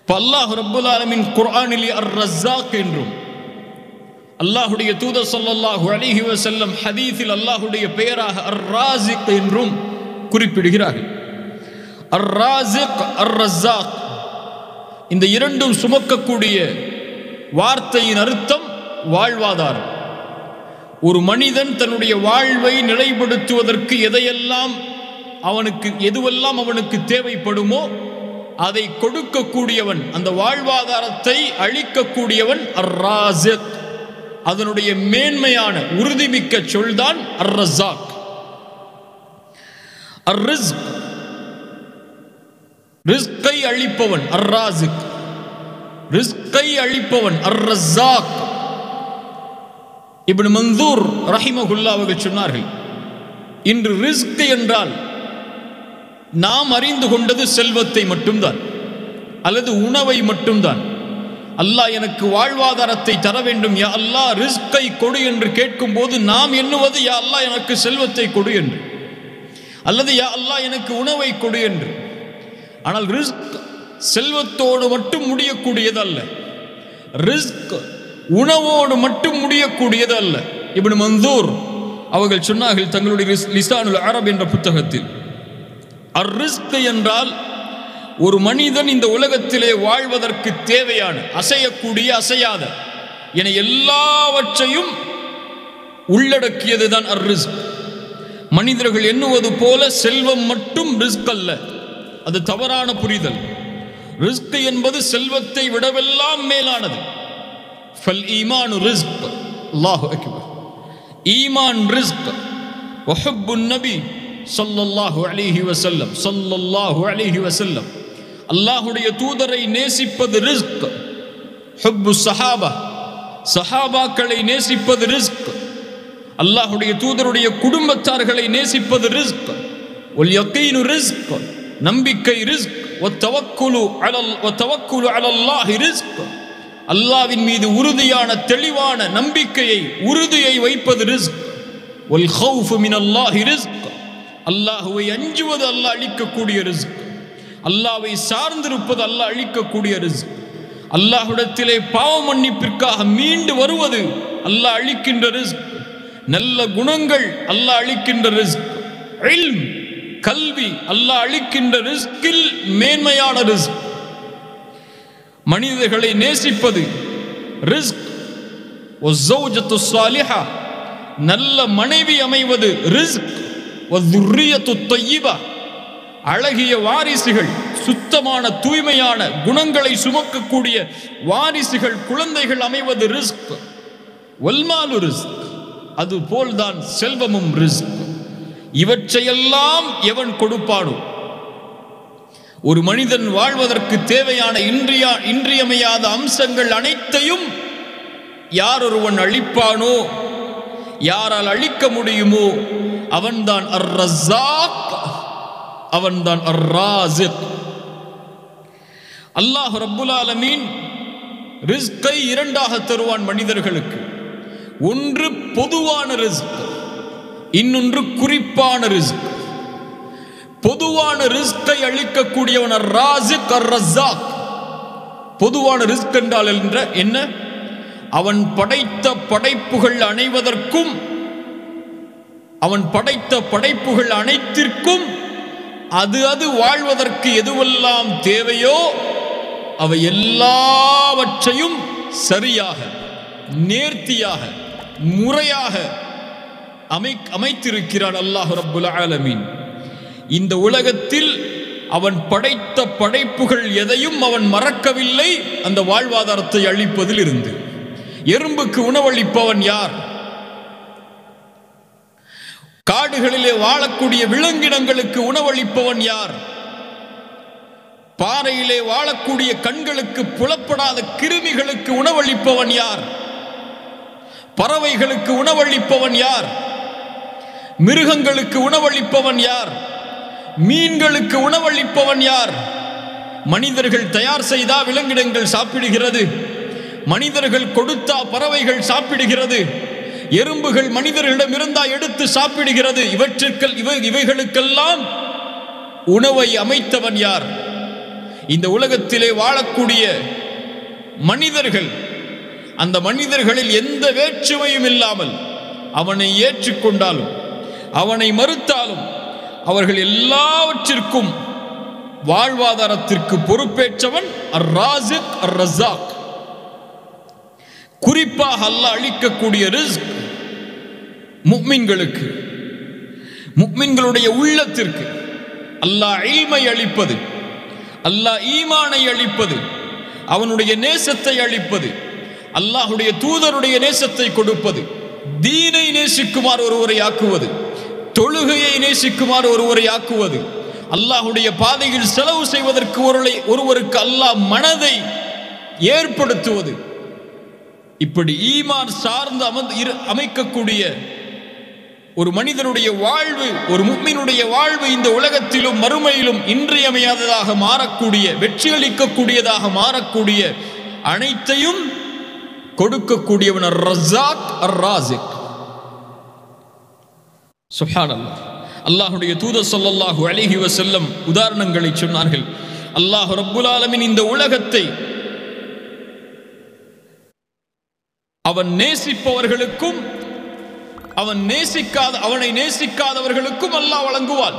இப்ப அல்லாஹ் ரப்புல் ஆலமின் குர்ஆனிலே அர் ரஸாக் என்றும் அல்லாஹுடைய தூதர் ஸல்லல்லாஹு அலைஹி வஸல்லம் ஹதீஸில் அல்லாஹுடைய பெயராக அர் ராசிக் என்றும் குறிப்பிடுகிறார்கள் அர் ராசிக் அர் ரஸாக் இந்த இரண்டும் சுமக்கக்கூடிய வார்த்தையின் அர்த்தம் வாழ்வாதாரம் ஒரு மனிதன் தன்னுடைய வாழ்வை நிலைப்படுத்துவதற்கு எதையெல்லாம் அவனுக்கு எதுவெல்லாம் அவனுக்கு தேவைப்படுமோ அதை கொடுக்கக்கூடியவன் அந்த வாழ்வாதாரத்தை அளிக்கக்கூடியவன் அர் ராசிக் அதனுடைய மேன்மையான உறுதிமிக்க சொல்தான் அர் ரஸாக் அர் ரிஸ்க் ரிஸ்கை அளிப்பவன் அர் ராசிக் ரிஸ்கை அளிப்பவன் அர் ரஸாக் இப்னு மன்சூர் ரஹிமகுல்லா அவர்கள் சொன்னார்கள் இன்று ரிஸ்க் என்றால் நாம் அறிந்து கொண்டது செல்வத்தை மட்டும்தான் அல்லது உணவை மட்டும்தான் அல்லாஹ் எனக்கு வாழ்வாதாரத்தை தர வேண்டும் யா அல்லாஹ் ரிஸ்கை கொடு என்று கேட்கும் போது நாம் எண்ணுவது யா அல்லாஹ் எனக்கு செல்வத்தை கொடு என்று அல்லது யா அல்லாஹ் எனக்கு உணவை கொடு என்று ஆனால் ரிஸ்க் செல்வத்தோடு மட்டும் முடியக்கூடியது அல்ல ரிஸ்க் உணவோடு மட்டும் முடியக்கூடியது அல்ல இப்படி மந்தூர் அவர்கள் சொன்னார்கள் தங்களுடைய லிஸ்- லிசானுல் அரப் என்ற புத்தகத்தில் அர் ரிஸ்க் என்றால் ஒரு மனிதன் இந்த உலகத்திலே வாழ்வதற்கு தேவையான அசையக்கூடிய அசையாத என எல்லாவற்றையும் உள்ளடக்கியதுதான் அர் ரிஸ்க் மனிதர்கள் எண்ணுவது போல செல்வம் மட்டும் ரிஸ்க் அல்ல அது தவறான புரிதல் ரிஸ்க் என்பது செல்வத்தை விடவெல்லாம் மேலானது ஃபல் ஈமானு ரிஸ்க் அல்லாஹு அக்பர் ஈமான் ரிஸ்க் வஹப்பு நபி ஸல்லல்லாஹு அலைஹி வஸல்லம் ஸல்லல்லாஹு அலைஹி வஸல்லம் அல்லாஹ்வுடைய தூதரை நேசிப்பது ரிஸ்க் ஹுப்பு சஹாபா சஹாபாக்களை நேசிப்பது ரிஸ்க் அல்லாஹ்வுடைய தூதருடைய குடும்பத்தார்களை நேசிப்பது ரிஸ்க் ஒல் யக்கீனு ரிஸ்க் நம்பிக்கை ரிஸ்க் ஒத்தவக்குலு அலல் ஒத்தவக்குலு அலல்லாஹி ரிஸ்க் அல்லாவின் மீது உறுதியான தெளிவான நம்பிக்கையை உறுதியை வைப்பது ரிஸ்க் ஒல் ஹவுஃபு மின் அல்லாஹி ரிஸ்க் அல்லாஹுவை அஞ்சுவது அல்லாஹ் அளிக்கக்கூடிய ரிஸ்க் அல்லாஹ்வை சார்ந்திருப்பது அல்லாஹ் அளிக்கக்கூடிய ரிஸ்க் அல்லாஹ்விடத்திலே பாவ மன்னிப்பிற்காக மீண்டு வருவது அல்லாஹ் அளிக்கின்ற ரிஸ்க் நல்ல குணங்கள் அல்லாஹ் அளிக்கின்ற ரிஸ்க் இல்ம் கல்வி அல்லாஹ் அளிக்கின்ற ரிஸ்கில் மேன்மையான ரிஸ்க் மனிதர்களை நேசிப்பது ரிஸ்க் ஒஸ்ஸௌஜத்து ஸாலிஹா நல்ல மனைவி அமைவது ரிஸ்க் வதுர்ரியத்து தொய்யிபா அழகிய வாரிசுகள் சுத்தமான தூய்மையான குணங்களை சுமக்கக்கூடிய வாரிசுகள் குழந்தைகள் அமைவது ரிஸ்க் வல்மாலு ரிஸ்க் அது போல்தான் செல்வமும் ரிஸ்க் இவற்றையெல்லாம் எவன் கொடுப்பானோ ஒரு மனிதன் வாழ்வதற்கு தேவையான இன்றிய இன்றியமையாத அம்சங்கள் அனைத்தையும் யார் ஒருவன் அழிப்பானோ யாரால் அழிக்க முடியுமோ அவன்தான் அர் ரஸாக் அவன்தான் அர் ராசிக் அல்லாஹ் ரப்புல் ஆலமீன் ரிஸ்கை இரண்டாக தருவான் மனிதர்களுக்கு ஒன்று பொதுவான ரிஸ்க் இன்னொன்று குறிப்பான ரிஸ்க் பொதுவான ரிஸ்கை அளிக்கக்கூடியவன் அர் ராசிக் அர் ரஸாக் பொதுவான ரிஸ்க் என்றால் என்ற என்ன அவன் படைத்த படைப்புகள் அனைவதற்கும் அவன் படைத்த படைப்புகள் அனைத்திற்கும் அது அது வாழ்வதற்கு எதுவெல்லாம் தேவையோ அவை எல்லாவற்றையும் சரியாக நேர்த்தியாக முறையாக அமை அமைத்திருக்கிறான் அல்லாஹ் ரப்புல் ஆலமீன் இந்த உலகத்தில் அவன் படைத்த படைப்புகள் எதையும் அவன் மறக்கவில்லை அந்த வாழ்வாதாரத்தை அளிப்பதில் இருந்து எறும்புக்கு உணவளிப்பவன் யார் காடுகளிலே வாழக்கூடிய விலங்கினங்களுக்கு உணவளிப்பவன் யார் பாறையிலே வாழக்கூடிய கண்களுக்கு புலப்படாத கிருமிகளுக்கு உணவளிப்பவன் யார் பறவைகளுக்கு உணவளிப்பவன் யார் மிருகங்களுக்கு உணவளிப்பவன் யார் மீன்களுக்கு உணவளிப்பவன் யார் மனிதர்கள் தயார் செய்தா விலங்கினங்கள் சாப்பிடுகிறது மனிதர்கள் கொடுத்தா பறவைகள் சாப்பிடுகிறது எறும்புகள் மனிதர்களிடம் இருந்தா எடுத்து சாப்பிடுகிறது இவற்றிற்கள் இவை இவைகளுக்கெல்லாம் உணவை அமைத்தவன் யார் இந்த உலகத்திலே வாழக்கூடிய மனிதர்கள் அந்த மனிதர்களில் எந்த வேற்றுமையும் இல்லாமல் அவனை ஏற்றுக்கொண்டாலும் அவனை மறுத்தாலும் அவர்கள் எல்லாவற்றிற்கும் வாழ்வாதாரத்திற்கு பொறுப்பேற்றவன் அர் ராசிக் அர் ரஸாக் குறிப்பாக அல்லாஹ் அளிக்கக்கூடிய ரிஸ்க் முக்மின்களுக்கு முக்மின்களுடைய உள்ளத்திற்கு அல்லாஹ் இல்மை அளிப்பது அல்லாஹ் ஈமானை அளிப்பது அவனுடைய நேசத்தை அளிப்பது அல்லாஹுடைய தூதருடைய நேசத்தை கொடுப்பது தீனை நேசிக்குமாறு ஒருவரை ஆக்குவது தொழுகையை நேசிக்குமாறு ஒருவரை ஆக்குவது அல்லாஹுடைய பாதையில் செலவு செய்வதற்கு ஒருவரை ஒருவருக்கு அல்லாஹ் மனதை ஏற்படுத்துவது இப்படி ஈமான் சார்ந்து அமர்ந்து இரு அமைக்கக்கூடிய ஒரு மனிதனுடைய வாழ்வு ஒரு முக்மினுடைய வாழ்வு இந்த உலகத்திலும் மறுமையிலும் இன்றியமையாததாக மாறக்கூடிய வெற்றி அளிக்கக்கூடியதாக மாறக்கூடிய அனைத்தையும் கொடுக்கக்கூடியவன் அர் ரஸாக் அர் ராசிக் சுப்ஹானல்லாஹ் அல்லாஹ்வுடைய தூதர் ஸல்லல்லாஹு அலைஹி வஸல்லம் உதாரணங்களை சொன்னார்கள் அல்லாஹ் ரப்புல் ஆலமீன் இந்த உலகத்தை அவன் நேசிப்பவர்களுக்கும் அவன் நேசிக்காத அவனை நேசிக்காதவர்களுக்கும் அல்லாஹ் வழங்குவான்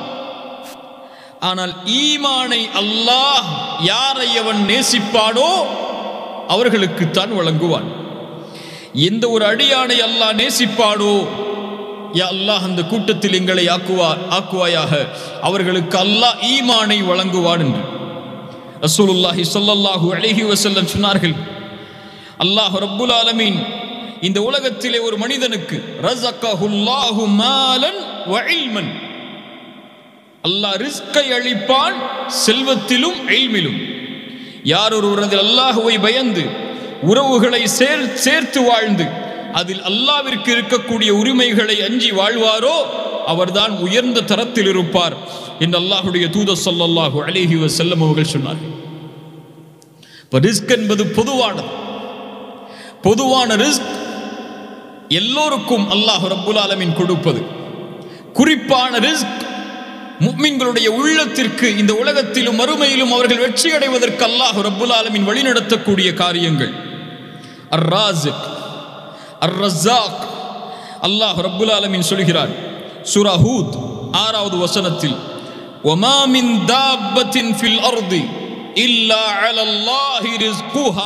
ஆனால் ஈமானை அல்லாஹ் யாரை அவன் நேசிப்பானோ அவர்களுக்குத்தான் வழங்குவான் எந்த ஒரு அடியானை அல்லாஹ் நேசிப்பானோ யா அல்லாஹ் அந்த கூட்டத்தில் எங்களை ஆக்குவா ஆக்குவாயாக அவர்களுக்கு அல்லாஹ் ஈமானை வழங்குவான் என்று ரசூலுல்லாஹி ஸல்லல்லாஹு அலைஹி வஸல்லம் சொன்னார்கள் அல்லாஹ் ரப்புல் ஆலமீன் இந்த உலகத்திலே ஒரு மனிதனுக்கு ரஸக்கஹுல்லாஹு மாலன் வ இல்மன் அல்லாஹ் ரிஸ்கை அளிப்பான் செல்வத்திலும் இல்மிலும் யார் ஒருவரது அல்லாஹுவை பயந்து உறவுகளை சேர் சேர்த்து வாழ்ந்து அதில் அல்லாவிற்கு இருக்கக்கூடிய உரிமைகளை அஞ்சி வாழ்வாரோ அவர்தான் உயர்ந்த தரத்தில் இருப்பார் என்று அல்லாஹுடைய தூத சொல்லல்லாஹு அலைஹி வஸல்லம் அவர்கள் சொன்னார்கள் இப்போ ரிஸ்க் என்பது பொதுவானது பொதுவான ரிஸ்க் எல்லோருக்கும் அல்லாஹ் ரப்புல் ஆலமீன் கொடுப்பது குறிப்பான ரிஸ்க் முக்மின்களுடைய உள்ளத்திற்கு இந்த உலகத்திலும் மறுமையிலும் அவர்கள் வெற்றி அடைவதற்கு அல்லாஹ் ரப்புல் ஆலமீன் வழிநடத்தக்கூடிய காரியங்கள் அர் ராசிக் அர் ரஸாக் அல்லாஹ் ரப்புல் ஆலமீன் சொல்கிறான் சூரா ஹூத் ஆறாவது வசனத்தில் وما من دابة في الأرض إلا على الله رزقها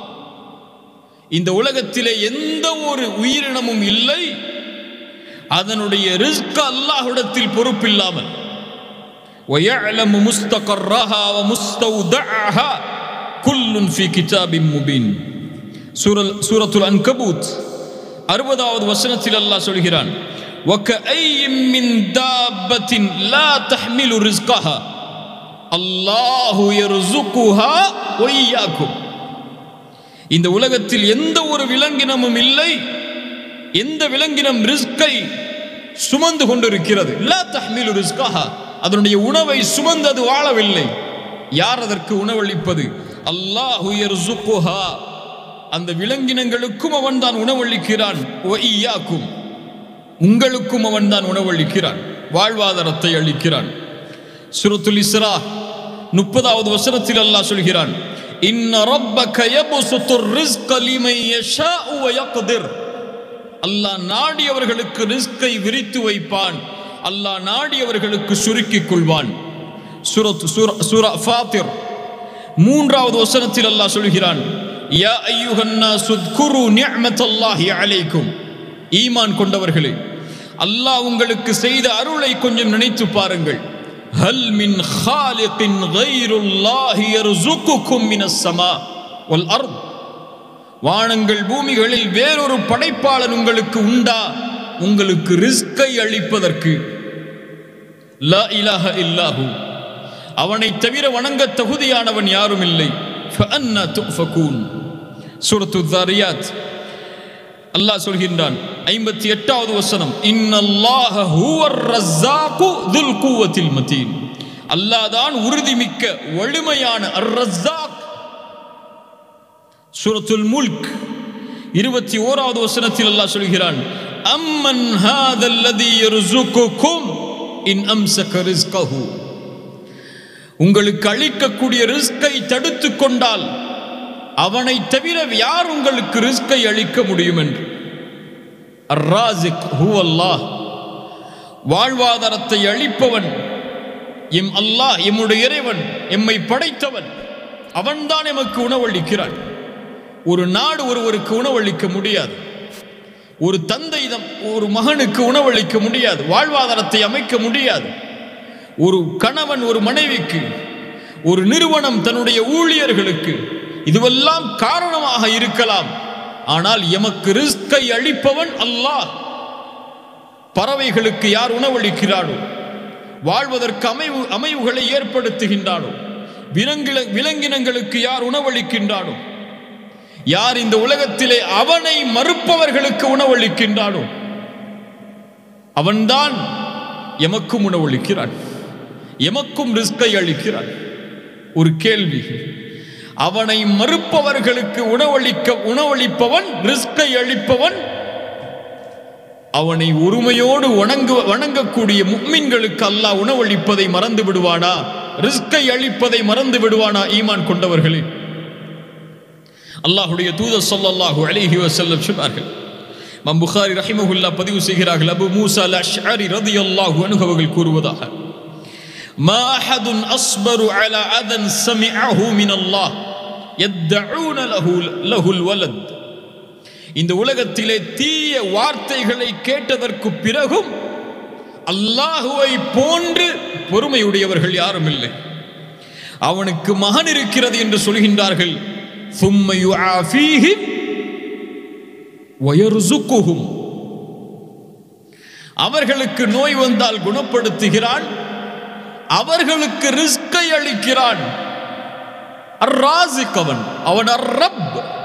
இந்த உலகத்திலே எந்த ஒரு உயிரினமும் இல்லை அதனுடைய ரிஸ்க் அல்லாஹ்விடத்தில் பொறுப்பில்லாமல் ويعلم مستقرها ومستودعها كل في كتاب مبين سورة العنكبوت அறுபதாவது வசனத்தில் அல்லாஹ் சொல்கிறான் وكأي من دابة لا تحمل رزقها الله يرزقها وإياكم இந்த உலகத்தில் எந்த ஒரு விலங்கினமும் இல்லை எந்த விலங்கினம் ரிஸ்கை சுமந்து கொண்டிருக்கிறது லா தஹ்மிலு ரிஸ்காஹா அதனுடைய உணவை சுமந்து அது வாழவில்லை யார் அதற்கு உணவளிப்பது அல்லாஹு யர்சுக்குஹா அந்த விலங்கினங்களுக்கும் அவன் தான் உணவளிக்கிறான் ஒய்யாக்கும் உங்களுக்கும் அவன் தான் உணவளிக்கிறான் வாழ்வாதாரத்தை அளிக்கிறான் சுரத்துல் இஸ்ரா முப்பதாவது வசனத்தில் அல்லாஹ் சொல்கிறான் இன்ன ரப்பக யபசுத்து ரிஸ்க லிமன் யஷாஉ வ யக்திர் அல்லாஹ் நாடியவர்களுக்கு ரிஸ்கை விரித்து வைப்பான் அல்லாஹ் நாடியவர்களுக்கு சுருக்கிக் கொள்வான் சூரத் சூரா ஃபாத்திர் மூன்றாவது வசனத்தில் அல்லாஹ் சொல்கிறான் யா ஐயுஹன்னா சுத்குரு நிஅமத்தல்லாஹி அலைக்கும் ஈமான் கொண்டவர்களே அல்லாஹ் உங்களுக்கு செய்த அருளை கொஞ்சம் நினைத்து பாருங்கள் ஹல் மின் ஹாலிகின் கைருல்லாஹி யர்சுகுக்கும் மினஸ் ஸமா வல் அர்த் வானங்கள் பூமிகளில் வேறொரு படைப்பாளன் உங்களுக்கு உண்டா உங்களுக்கு ரிஸ்கை அளிப்பதற்கு லா இலாஹ இல்லாஹு அவனை தவிர வணங்க தகுதியானவன் யாரும் இல்லை ஃபஅன்னா துஃபகூன் சூரத்து தாரியாத் அல்லாஹ் சொல்கின்றான் ஐம்பத்தி எட்டாவது வசனம் இன்னல்லாஹ ஹுவர் ரஸ்ஸாகு துல் குவத்தில் மதீன் அல்லாஹ் தான் உறுதிமிக்க வலிமையான அர் ரஸ்ஸாக் சூரத்துல் முல்க் இருபத்தி ஓராவது வசனத்தில் அல்லாஹ் சொல்கிறான் அம்மன் ஹாதல்லதி யர்சுகுக்கும் இன் அம்சக ரிஸ்கஹு உங்களுக்கு அளிக்கக்கூடிய ரிஸ்கை தடுத்து கொண்டால் அவனை தவிர யார் உங்களுக்கு ரிஸ்கை அளிக்க முடியும் என்று அர்ராசிக் ஹூ அல்லாஹ் வாழ்வாதாரத்தை அளிப்பவன் எம் அல்லாஹ் எம்முடைய இறைவன் எம்மை படைத்தவன் அவன்தான் எமக்கு உணவளிக்கிறான் ஒரு நாடு ஒருவருக்கு உணவளிக்க முடியாது ஒரு தந்தை தம் ஒரு மகனுக்கு உணவளிக்க முடியாது வாழ்வாதாரத்தை அமைக்க முடியாது ஒரு கணவன் ஒரு மனைவிக்கு ஒரு நிறுவனம் தன்னுடைய ஊழியர்களுக்கு இதுவெல்லாம் காரணமாக இருக்கலாம் ஆனால் எமக்கு ரிஸ்கை அளிப்பவன் அல்லாஹ் பறவைகளுக்கு யார் உணவளிக்கிறானோ வாழ்வதற்கு அமைவு அமைவுகளை ஏற்படுத்துகின்றானோ விலங்கில விலங்கினங்களுக்கு யார் உணவளிக்கின்றானோ யார் இந்த உலகத்திலே அவனை மறுப்பவர்களுக்கு உணவளிக்கின்றானோ அவன்தான் எமக்கும் உணவளிக்கிறான் எமக்கும் ரிஸ்கை அளிக்கிறான் ஒரு கேள்வி அவனை மறுப்பவர்களுக்கு உணவளிக்க உணவளிப்பவன் ரிஸ்கை அளிப்பவன் அவனை ஒருமையோடு வணங்கு வணங்கக்கூடிய முக்மின்களுக்கு அல்லாஹ் உணவளிப்பதை மறந்து விடுவானா ரிஸ்கை அளிப்பதை மறந்து விடுவானா ஈமான் கொண்டவர்களே அல்லாஹுடைய தூதர் ஸல்லல்லாஹு அலைஹி வஸல்லம் சொன்னார்கள் மம் புகாரி ரஹிமஹுல்லா பதிவு செய்கிறார்கள் அபு மூசா அல் அஷ்அரி ரலியல்லாஹு அன்ஹு அவர்கள் கூறுவதாக ما أحد أصبر على أذى سمعه من الله يدعون له له الولد இந்த உலகத்திலே தீய வார்த்தைகளை கேட்டதற்கு பிறகும் அல்லாஹுவை போன்று பொறுமையுடையவர்கள் யாரும் இல்லை அவனுக்கு மகன் இருக்கிறது என்று சொல்கின்றார்கள் ثُمَّ يُعَافِيهِمْ وَيَرْزُقُهُمْ அவர்களுக்கு நோய் வந்தால் குணப்படுத்துகிறான் அவர்களுக்கு ரிஸ்கை அளிக்கிறான் அர்ராசிக் அவன் அவன் அர்ரப்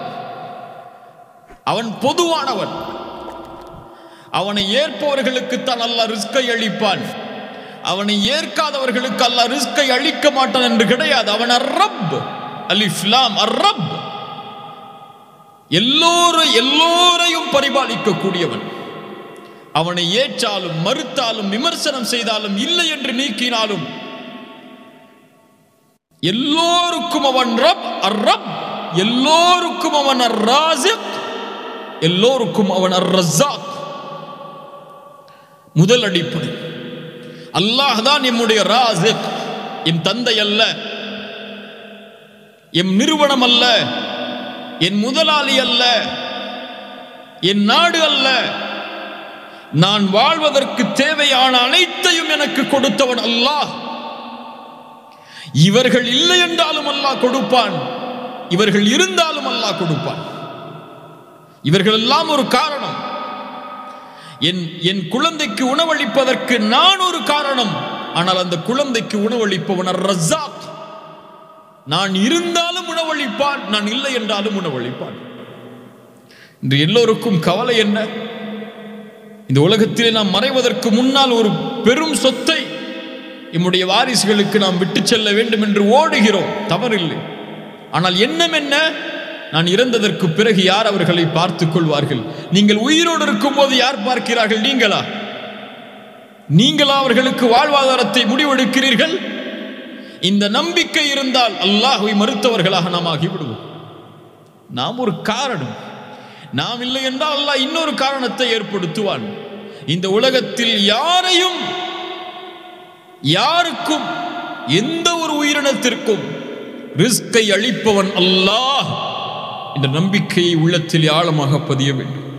அவன் பொதுவானவன் அவனை ஏற்பவர்களுக்கு தான் அல்லாஹ் ரிஸ்கை அளிப்பான் அவனை ஏற்காதவர்களுக்கு அல்லாஹ் ரிஸ்கை அளிக்க மாட்டான் என்று கிடையாது அவன் அர்ரப் அலிஃப்லாம் அர்ரப் எல்லோரும் எல்லோரையும் பரிபாலிக்கக்கூடியவன் அவனை ஏற்றாலும் மறுத்தாலும் விமர்சனம் செய்தாலும் இல்லை என்று நீக்கினாலும் எல்லோருக்கும் அவன் ரப் அர்ரப் எல்லோருக்கும் அவன் அர்ராசிக் எல்லோருக்கும் அவன் அர்ரஸாக் முதல் அடிப்படை அல்லாஹ் தான் எம்முடைய ராசிக் என் தந்தை அல்ல எம் நிறுவனம் அல்ல என் முதலாளி அல்ல என் நாடு அல்ல நான் வாழ்வதற்கு தேவையான அனைத்தையும் எனக்கு கொடுத்தவன் அல்லாஹ் இவர்கள் இல்லை என்றாலும் அல்லாஹ் கொடுப்பான் இவர்கள் இருந்தாலும் அல்லாஹ் கொடுப்பான் இவர்கள் எல்லாம் ஒரு காரணம் என் என் குழந்தைக்கு உணவளிப்பதற்கு நான் ஒரு காரணம் ஆனால் அந்த குழந்தைக்கு உணவளிப்பவன் ரஸாக் நான் இருந்தாலும் உணவளிப்பான் நான் இல்லை என்றாலும் உணவளிப்பான் இன்று எல்லோருக்கும் கவலை என்ன இந்த உலகத்திலே நாம் மறைவதற்கு முன்னால் ஒரு பெரும் சொத்தை நம்முடைய வாரிசுகளுக்கு நாம் விட்டு செல்ல வேண்டும் என்று ஓடுகிறோம் தவறில்லை ஆனால் எண்ணம் என்ன நான் இறந்ததற்கு பிறகு யார் அவர்களை பார்த்துக் கொள்வார்கள் நீங்கள் உயிரோடு இருக்கும் போது யார் பார்க்கிறார்கள் நீங்களா நீங்களா அவர்களுக்கு வாழ்வாதாரத்தை முடிவெடுக்கிறீர்கள் இந்த நம்பிக்கை இருந்தால் அல்லாஹை மறுத்தவர்களாக நாம் ஆகிவிடுவோம் நாம் ஒரு காரணம் நாம் இல்லை என்றால் அல்லாஹ் இன்னொரு காரணத்தை ஏற்படுத்துவான் இந்த உலகத்தில் யாரையும் யாருக்கும் எந்த ஒரு உயிரினத்திற்கும் ரிஸ்கை அளிப்பவன் அல்லாஹ் என்ற நம்பிக்கையை உள்ளத்தில் ஆழமாக பதிய வேண்டும்